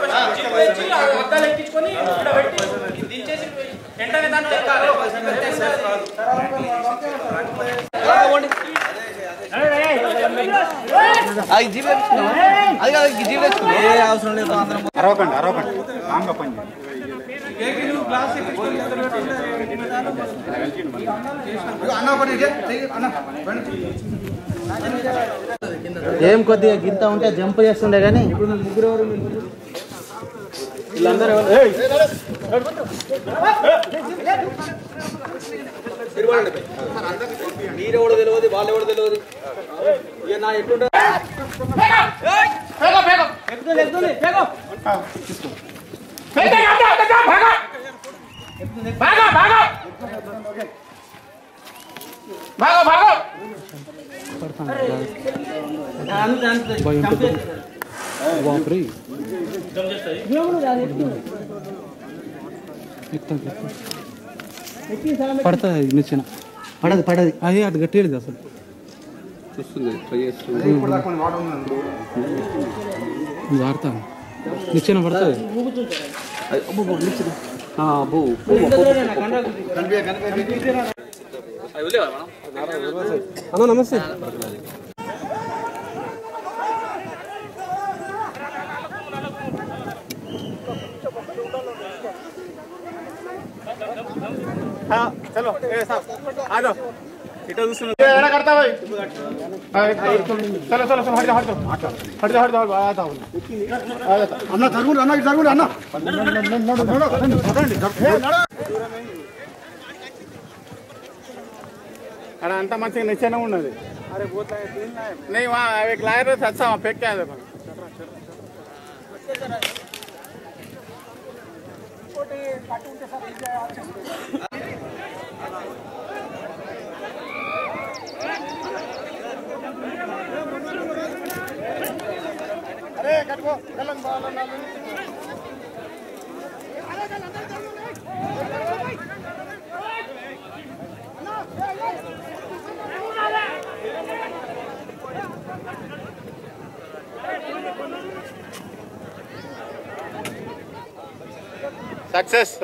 Jeep తెచ్చి ఆ అద్దాలు ఎక్కించుకొని ఇక్కడ పెట్టి దించేసి వెంటనే దాన్ని ఎక్కాలి అరవకండి అరవకండి మామూలుగా పని చేయండి ఏం కొద్దిగా గింత ఉంటే జంప్ చేస్తుండే కానీ వీళ్ళందరూ మీరెవడు తెలియదు వాళ్ళు ఎవడు తెలియదు ఇక నా ఎట్లుంటే పడుతుంది నిచ్చిన పడదు పడది అది అది గట్టిది అసలు చూస్తుంది ట్రై చేస్తుంది ఇప్పుడు దాకా కొన్ని వాటర్ ఉందండి వాడతా నిచ్చిన పడుతుంది అబ్బో అన్న నమస్తే చలో ఏ సాబ్ ఆజో ఇటు చూస్తున్నా ఎక్కడ కడతా भाई చలో చలో చలో హట్ హట్ హట్ హట్ హట్ ఆతా అన్న జరుగుడు అన్న జరుగుడు అన్న అక్కడ అంత మంచిగా నిచ్చెన ఉన్నది అరే नहीं वहाँ एक लाए रहे थे अच्छा वहाँ फेंक के आए थे అరే కట్టుకో కళ్ళని బాగా సక్సెస్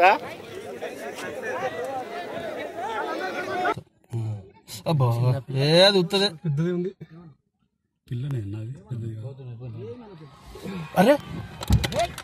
అబ్బా ఏ అది ఉత్తదే పెద్దది ఉంది పిల్లనే నాది పెద్దది కాదు. అరే